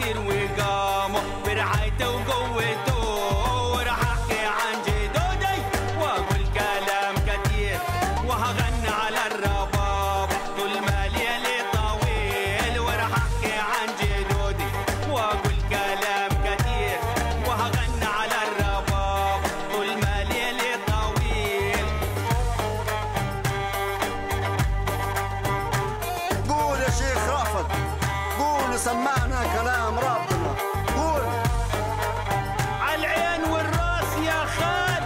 كتير وقامه برعايته وقوته وراح احكي عن جدودي واقول كلام كتير وهغني على الرباب طول ما ليلي طويل وراح احكي عن جدودي واقول كلام كتير وهغني على الرباب طول ما ليلي طويل قول يا شيخ رافض قول سمعنا كلام ربنا قول عالعين والراس يا خال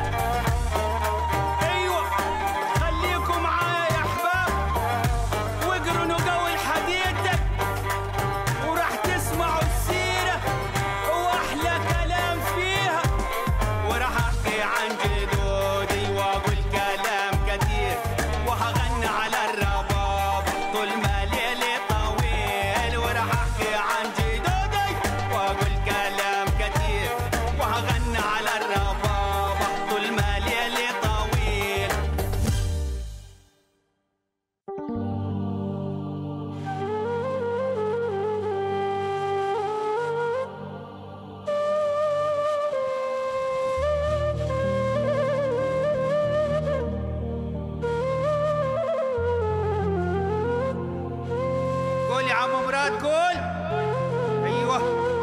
ايوه خليكم معايا يا احباب واقروا نقاوي الحديثة وراح تسمعوا السيرة واحلى كلام فيها وراح احكي عن جدودي واقول كلام كتير وهغني على الرباب طول ما ليلي طويل وراح احكي عن جدودي واقول كلام كتير وهغني على الرباب طول ما ليلي طويل قول يا عم مراد قول ايوه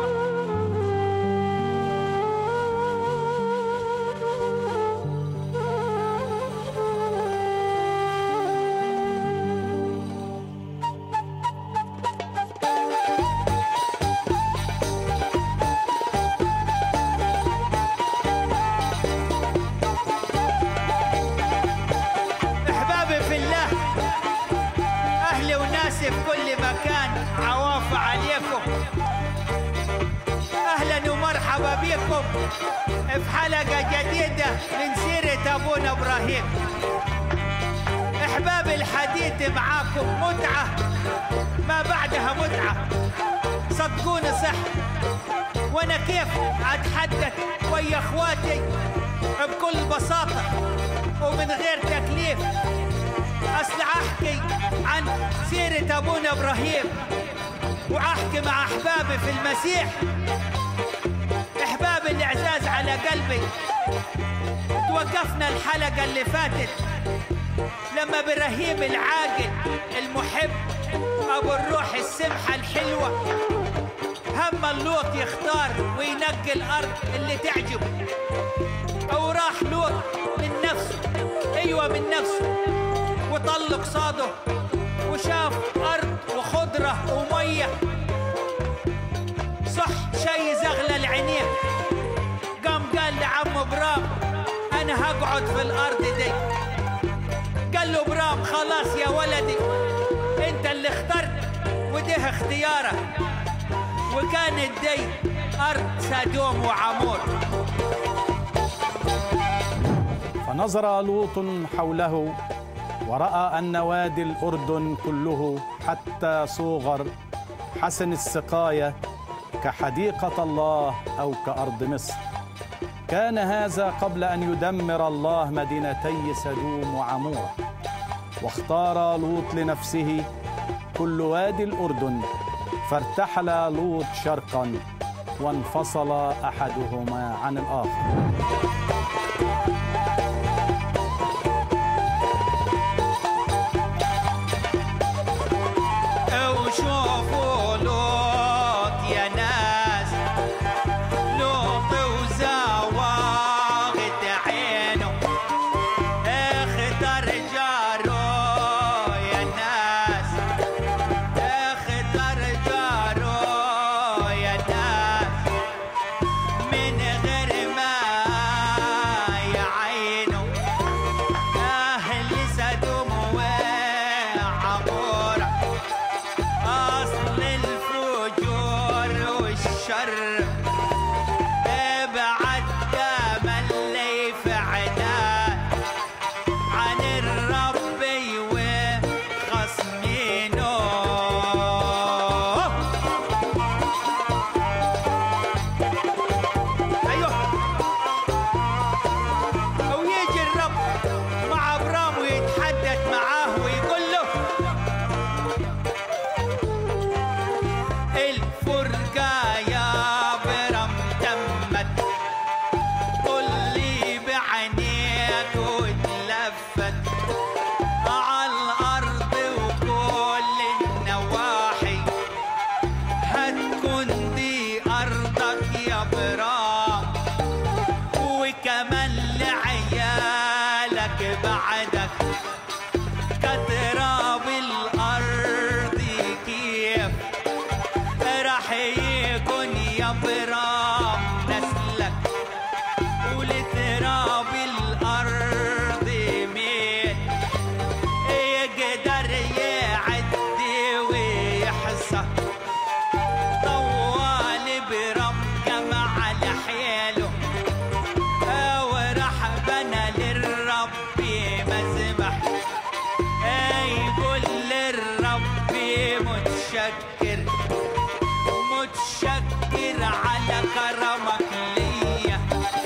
احبابي في الله اهلي وناسي في كل مكان عوافة عليكم اهلا ومرحبا بكم في حلقة جديدة من سيرة ابونا ابراهيم احباب الحديث معاكم متعة ما بعدها متعة صدقوني صح وانا كيف اتحدث ويا اخواتي بكل بساطة ومن غير تكليف اصل احكي عن سيرة ابونا ابراهيم واحكي مع احبابي في المسيح احبابي الاعزاز على قلبي توقفنا الحلقة اللي فاتت لما ابراهيم العاقل المحب ابو الروح السمحة الحلوة هم اللوط يختار وينقي الارض اللي تعجبه او راح لوط من نفسه ايوه من نفسه وطل قصاده وشاف ارض وخضره وميه صح شي زغلل عينيه قام قال لعم برام انا هقعد في الارض دي قال له برام خلاص يا ولدي انت اللي اخترت وده اختيارك وكانت دي ارض سدوم وعمور فنظر لوط حوله وراى ان وادي الاردن كله حتى صوغر حسن السقايه كحديقه الله او كارض مصر كان هذا قبل ان يدمر الله مدينتي سدوم وعموره واختار لوط لنفسه كل وادي الاردن فارتحل لوط شرقا وانفصل احدهما عن الاخر وشوفوا لوط يا ناس لوط وزواغت عينه اختار جاره يا ناس اختار جاره يا ناس من غير ما يعينه اهل سدوم وعموره أصل الفجور والشر ابعد تملي في عناد عن الرب وخصمينه ايوه ويجي الرب مع ابرام ويتحدث معاه ويقول له الفرقة يا برام نسلك ولتراب الأرض مين يقدر يعدي ويحصى طوال برام جمع لحيله وراح بنى للرب مذبح يقول للرب متشكر متشكر على كرمك ليا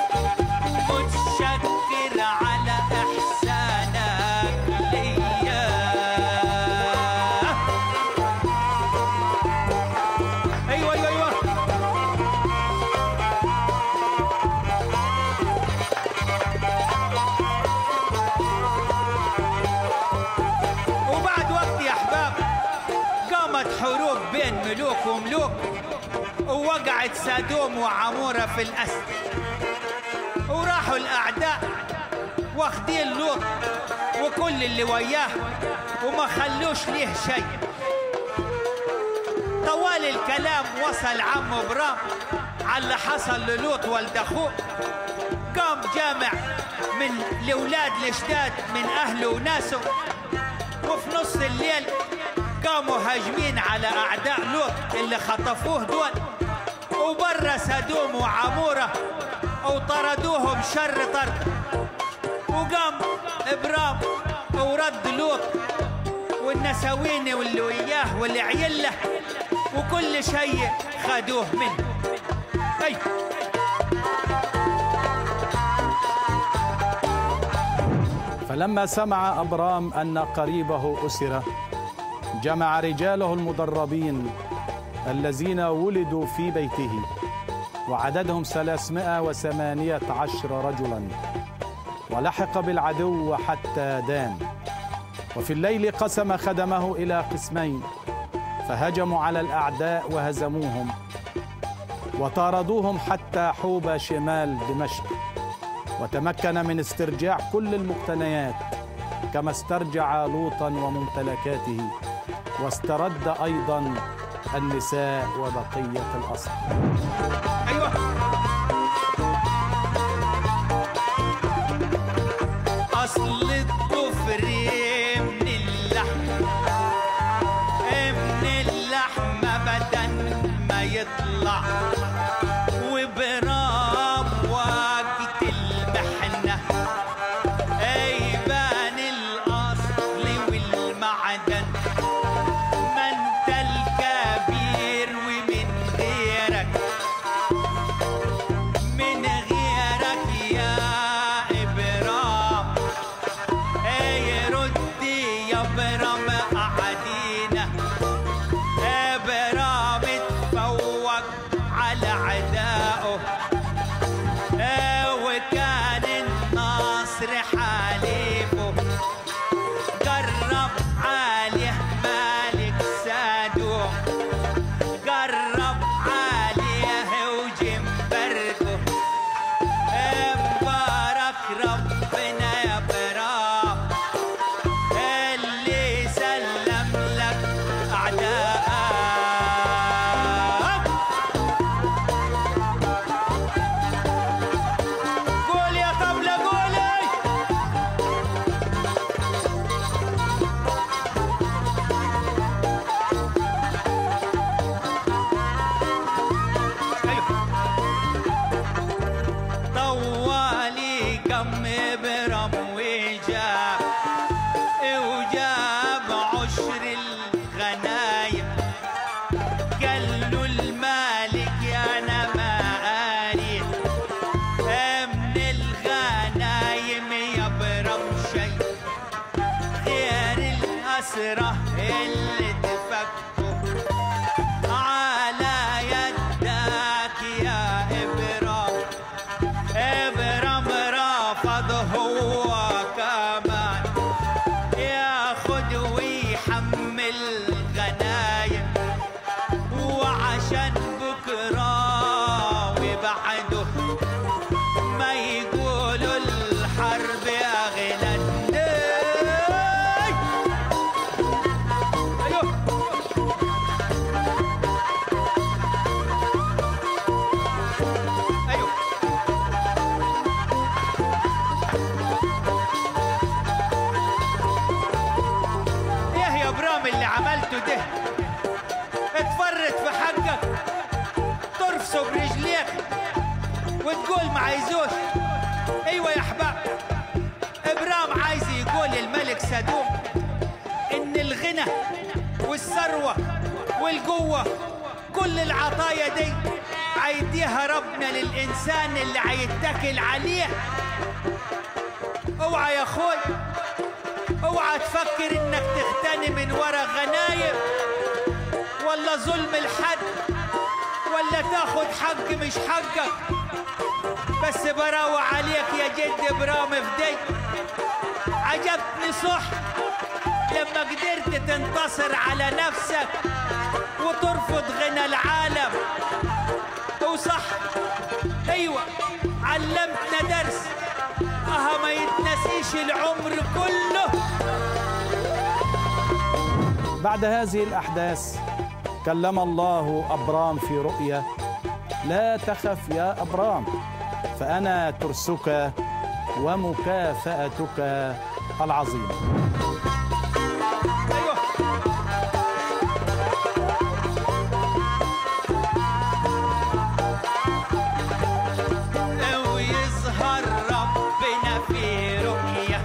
متشكر على احسانك ليا ايوه ايوه ايوه وبعد وقت يا احباب قامت حروب بين ملوك وملوك ووقعت سادوم وعمورة في الأسر وراحوا الأعداء واخدين لوط وكل اللي وياه وما خلوش ليه شيء طوال الكلام وصل عم برام على اللي حصل للوط ولد اخوه قام جامع من الاولاد الجداد من اهله وناسه وفي نص الليل قاموا هاجمين على اعداء لوط اللي خطفوه دول وبرا سدوم وعموره وطردوهم شر طرد وقام ابرام ورد لوط والنساوين واللي وياه واللي عيله وكل شيء خدوه منه أي فلما سمع أبرام أن قريبه أسر جمع رجاله المدربين الذين ولدوا في بيته وعددهم ثلاثمائة وثمانية عشر رجلا ولحق بالعدو حتى دان وفي الليل قسم خدمه إلى قسمين فهجموا على الأعداء وهزموهم وطاردوهم حتى حوب شمال دمشق وتمكن من استرجاع كل المقتنيات كما استرجع لوطا وممتلكاته واسترد ايضا النساء وبقيه الاسرى ايوه اصل الضفر من اللحم من اللحم ابدا ما يطلع وبرام وقت المحنه يبان الاصل والمعدن ما انت الكبير ومن غيرك من غيرك يا إبرام اي ردي يا إبرام قعدينا إبرام تفوق على عدائه إيه وكان الناصر حليفه قرب عليه مالك سادوم قرب عليه وجنبركه مبارك ربنا يا برام اللي سلم لك اعدائك ترقصوا برجليك وتقول ما عايزوش ايوه يا احباب ابرام عايز يقول الملك سدوم ان الغنى والثروه والقوه كل العطايا دي عيديها ربنا للانسان اللي عيتكل عليه اوعى يا اخوي اوعى تفكر انك تغتني من ورا غنايم ولا ظلم الحد ولا تاخد حق مش حقك بس براوة عليك يا جد برام فدي عجبتني صح لما قدرت تنتصر على نفسك وترفض غنى العالم وصح ايوه علمتنا درس اه ما يتنسيش العمر كله بعد هذه الأحداث كلم الله أبرام في رؤيا لا تخف يا أبرام فأنا ترسك ومكافأتك العظيمة ايوه ويظهر ربنا في رؤيا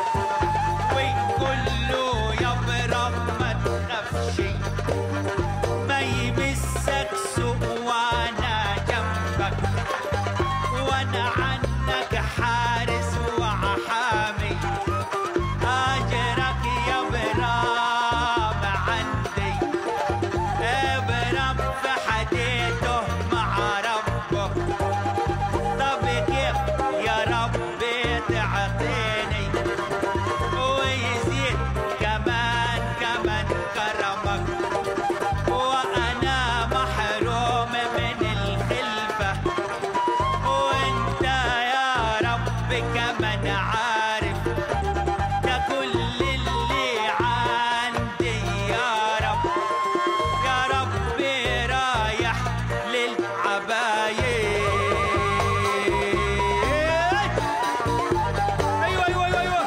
ويقول له يا برام ما تخافش ما يمسك سوء وانا جنبك وانا عنك حارس وحامي اجرك يا برام عندي ابرام في حديده مع ربه طب كيف يا ربي تعطيني ويزيد كمان كمان كرمك وانا محروم من الخلفه وانت يا رب كمان عارف ده كل اللي عندي يا رب يا ربي رايح للعباية ايوه ايوه ايوه ايوه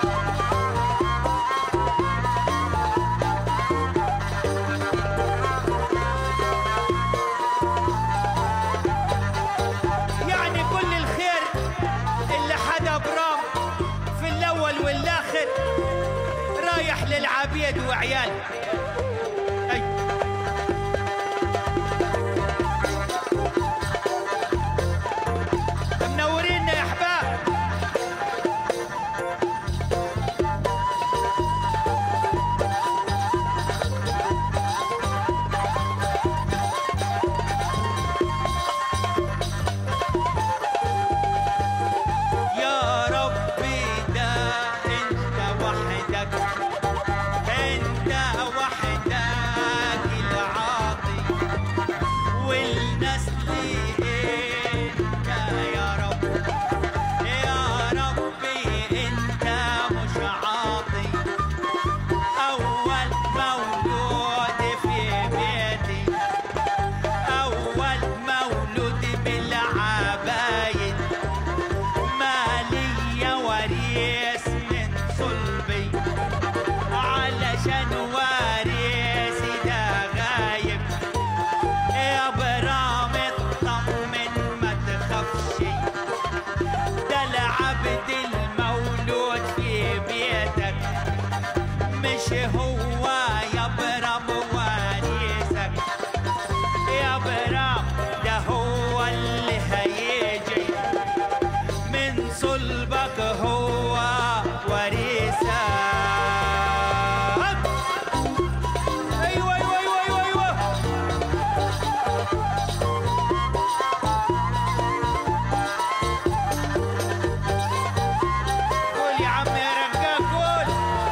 يعني كل الخير اللي حدا برام في الاول والاخر رايح للعبيد وعيال أي. منورينا يا احباب يا ربي ده انت وحدك انت وحدك العاطي والنسل انت يا رب يا ربي انت مش عاطي اول مولود في بيتي اول مولود بالعبايد مالي وريث من صلبي علشان وارثي ده غايب يا برام اطمن ما تخافش ده العبد المولود في بيتك مش هو يا برام وارثك يا برام ده هو اللي هيجي من صلبك هو وريثك ايوه ايوه ايوه ايوه ايوه قول يا عم يا رقاق قول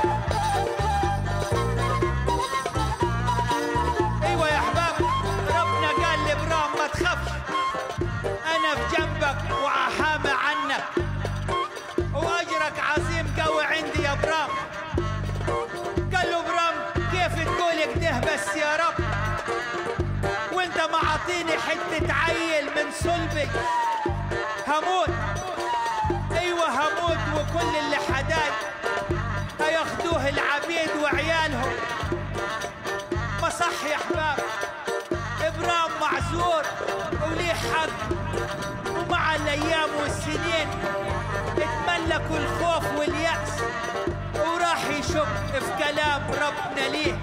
ايوه يا احباب ربنا قال لابراهيم ما تخافش انا في جنبك وحامي عنك واجرك عظيم قوي عندي يا ابراهيم قال له ابراهيم كيف تقول كده بس يا رب وانت معطيني حته عيل من صلبي هموت ايوه هموت وكل اللي حداي هياخدوه العبيد وعيالهم ما صح يا احباب ابراهيم معذور وليه سنين اتملكوا الخوف واليأس وراح يشك في كلام ربنا ليه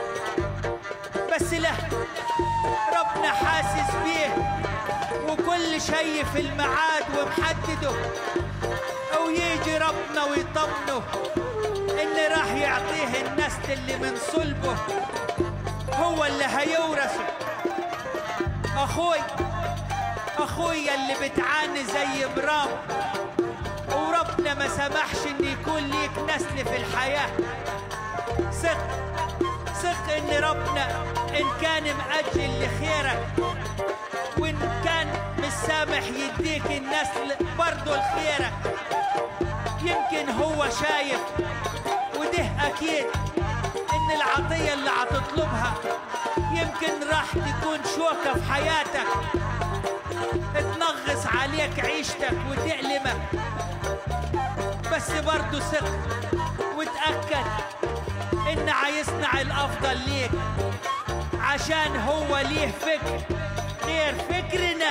بس لا ربنا حاسس بيه وكل شيء في الميعاد ومحدده ويجي ربنا ويطمنه ان راح يعطيه النسل اللي من صلبه هو اللي هيورثه اخوي اخويا اللي بتعاني زي برام وربنا ما سمحش ان يكون ليك نسل في الحياه ثق ثق ان ربنا ان كان مأجل لخيرك وان كان مش سامح يديك النسل برضه لخيرك يمكن هو شايف وده اكيد ان العطيه اللي هتطلبها يمكن راح تكون شوكه في حياتك تنغص عليك عيشتك وتألمك بس برضه ثق وتأكد إن هيصنع الأفضل ليك عشان هو ليه فكر غير فكرنا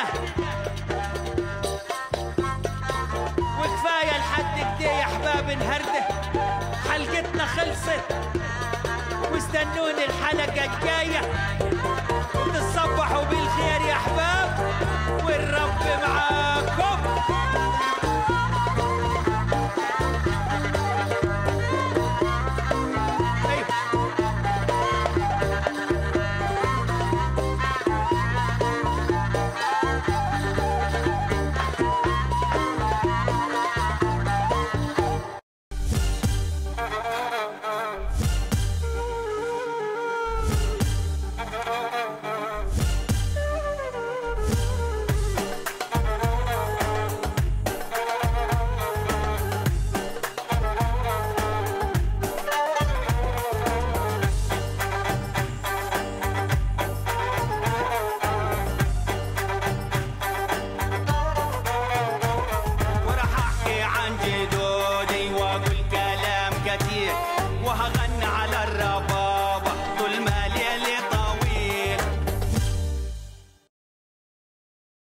وكفاية لحد كده يا أحباب الهردة حلقتنا خلصت واستنوني الحلقة الجاية تصبحوا بالخير يا أحباب والرب معاكم أيوة. وراح احكي عن جدودي واقول كلام كتير وهغني على